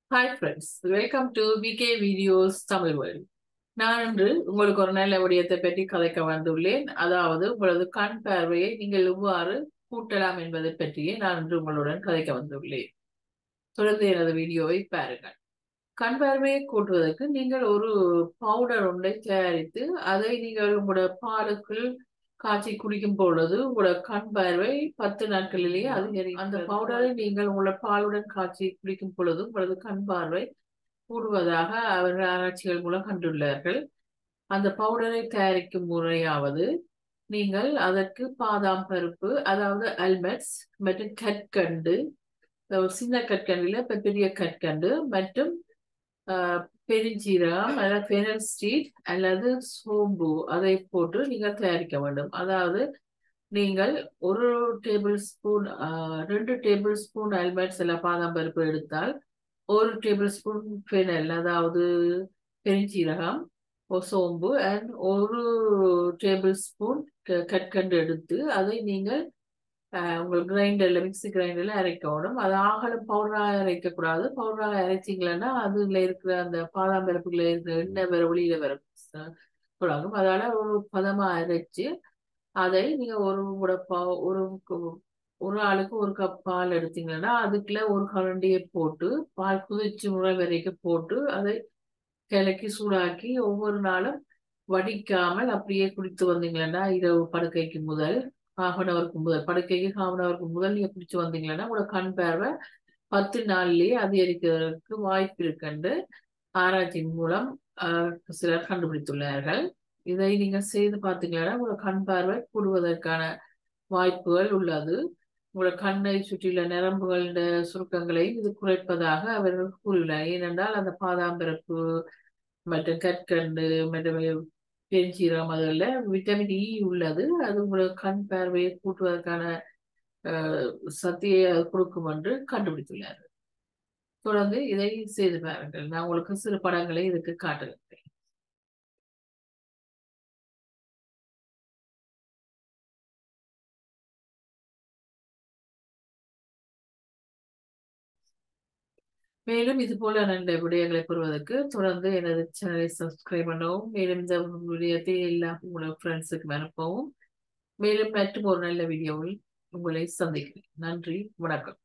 hi friends welcome to PK videos Tamil world நான் இன்று உங்களுக்கு ஒரு நல்ல விடயத்தை பற்றி கதைக்க வந்துள்ளேன் அதாவது உங்களது கண் பார்வையை நீங்கள் எவ்வாறு கூட்டலாம் என்பதை பற்றியே நான் இன்று உங்களுடன் கதைக்க வந்துள்ளேன் தொடர்ந்து எனது வீடியோவை பாருங்கள் கண் பார்வையை கூட்டுவதற்கு நீங்கள் ஒரு பவுடர் ஒன்றை தயாரித்து அதை நீங்கள் உங்களோட பாலுக்குள் காய்ச்சி குடிக்கும் பொழுது உங்களோட கண் பார்வை பத்து நாட்களிலேயே அதிகரிக்கும் அந்த பவுடரை நீங்கள் உங்களோட பாலுடன் காய்ச்சி குடிக்கும் பொழுது உங்களது கண் பார்வை கூடுவதாக அவர்கள் ஆராய்ச்சிகள் மூலம் கண்டுள்ளார்கள் அந்த பவுடரை தயாரிக்கும் முறையாவது நீங்கள் அதற்கு பாதாம் பருப்பு அதாவது அல்மெட்ஸ் மற்றும் கற்கண்டு ஒரு சின்ன கற்கண்டில் இப்போ பெரிய கற்கண்டு மற்றும் பெருஞ்சீரகம் அல்லது ஃபெனல் ஸ்ட்ரீட் அல்லது சோம்பு அதை போட்டு நீங்கள் தயாரிக்க வேண்டும் அதாவது நீங்கள் ஒரு டேபிள் ஸ்பூன் ரெண்டு டேபிள் ஸ்பூன் அல்மண்ட்ஸ் எல்லாம் பாதாம் பருப்பு எடுத்தால் ஒரு டேபிள் ஸ்பூன் ஃபெனல் அதாவது பெருஞ்சீரகம் சோம்பு அண்ட் ஒரு டேபிள் ஸ்பூன் கற்கண்டு எடுத்து அதை நீங்கள் உங்களுக்கு கிரைண்டரில் மிக்சி கிரைண்டரில் அரைக்கணும் அது ஆகலும் பவுடராக அரைக்கக்கூடாது பவுடராக அரைச்சிங்களன்னா அதில் இருக்கிற அந்த பாதாம் பருப்புல இருக்கிற எண்ணெய் வேற வெளியில வர தொடங்கும் அதால ஒரு பதமாக அரைச்சு அதை நீங்கள் ஒரு கூட பா ஒரு ஒரு ஆளுக்கு ஒரு கப் பால் எடுத்தீங்கன்னா அதுக்குள்ள ஒரு கரண்டியை போட்டு பால் குதிச்சு முறை வரைக்கும் போட்டு அதை கிளக்கி சூடாக்கி ஒவ்வொரு நாளும் வடிக்காமல் அப்படியே குடித்து வந்தீங்கன்னா இரவு படுக்கைக்கு முதல் ஹாஃப் அன் அவருக்கு முதல் படுக்கைக்கு ஹாஃப் அன் அவருக்கு முதல் நீங்கள் குடிச்சு வந்தீங்கன்னா உங்களோட கண் பார்வை பத்து நாள்லயே அதிகரிக்கிறதுக்கு வாய்ப்பு இருக்குன்னு ஆராய்ச்சியின் மூலம் சிலர் கண்டுபிடித்துள்ளார்கள் இதை நீங்க செய்து பார்த்தீங்கன்னா உங்களோட கண் பார்வை கூடுவதற்கான வாய்ப்புகள் உள்ளது உங்களோட கண்ணை சுற்றியுள்ள நரம்புகள சுருக்கங்களை இது குறைப்பதாக அவர்கள் கூறியுள்ளார் ஏனென்றால் அந்த பாதாம் பருப்பு மற்றும் கற்கண்டு மற்றும் பெருஞ்சீரகம் அதில் விட்டமின் இ உள்ளது அது உங்களுக்கு கண் பார்வையை கூட்டுவதற்கான சக்தியை கொடுக்கும் என்று கண்டுபிடித்துள்ளார் தொடர்ந்து இதை செய்து பாருங்கள் நான் உங்களுக்கு சிறு படங்களை இதுக்கு காட்டுகிறேன் மேலும் இது போல நல்ல விடயங்களை பெறுவதற்கு தொடர்ந்து எனது சேனலை சப்ஸ்கிரைப் பண்ணவும் மேலும் இந்த விடயத்தை எல்லா உங்களோட ஃப்ரெண்ட்ஸுக்கு அனுப்பவும் மேலும் மற்றும் ஒரு நல்ல வீடியோவில் உங்களை சந்திக்கிறேன் நன்றி வணக்கம்